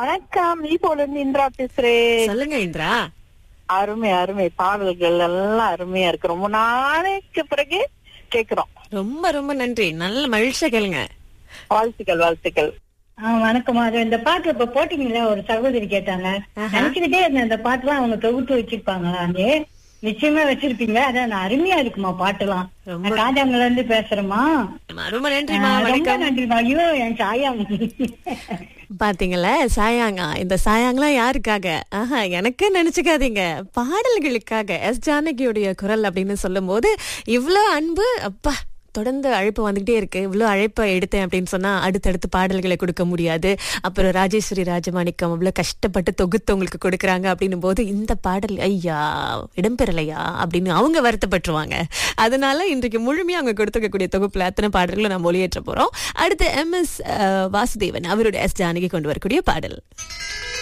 வணக்கம் நீ போல இருந்து இந்திரா பேசுறேன் சொல்லுங்க இந்திரா அருமை அருமை பாடல்கள் எல்லாம் அருமையா இருக்கு ரொம்ப நாளைக்கு பிறகு கேக்குறோம் ரொம்ப ரொம்ப நன்றி நல்ல மகிழ்ச்சியா கேளுங்க வாழ்த்துக்கள் வாழ்த்துக்கள் ஆ, வணக்கம் அது இந்த பாட்டு இப்ப போட்டீங்கல்ல ஒரு சகோதரி கேட்டாங்க நினைச்சுக்கிட்டே இருந்தேன் இந்த பாட்டுலாம் அவங்க தொகுத்து வச்சிருப்பாங்களா அங்கே நிச்சயமா வச்சிருப்பீங்க அதான் நான் அருமையா இருக்குமா பாட்டுலாம் ரொம்ப- நான் காஞ்சாங்கல இருந்து பேசுறேமா ரொம்ப நன்றிமா ரொம்ப வணக்கம் நன்றிமா ஐயோ என் சாயா பாத்தீங்களா சாயாங்கா இந்த சாயாங்கெல்லாம் யாருக்காக ஆஹா எனக்கு நினைச்சுக்காதீங்க பாடல்களுக்காக எஸ் ஜானகியுடைய குரல் அப்படின்னு சொல்லும் போது இவ்வளவு அன்பு அப்பா தொடர்ந்து அழைப்பு வந்துகிட்டே இருக்கு இவ்வளவு அழைப்பை எடுத்தேன் அப்படின்னு சொன்னா அடுத்தடுத்து பாடல்களை கொடுக்க முடியாது அப்புறம் ராஜேஸ்வரி ராஜமாணிக்கம் அவ்வளவு கஷ்டப்பட்டு தொகுத்து உங்களுக்கு கொடுக்கறாங்க அப்படின்னும் போது இந்த பாடல் ஐயா இடம்பெறலையா அப்படின்னு அவங்க வருத்தப்பட்டுருவாங்க அதனால இன்றைக்கு முழுமையா அவங்க கொடுத்துருக்கக்கூடிய தொகுப்புல அத்தனை பாடல்களும் நம்ம ஒளியேற்ற போறோம் அடுத்து எம் எஸ் வாசுதேவன் அவருடைய எஸ் ஜானகி கொண்டு வரக்கூடிய பாடல்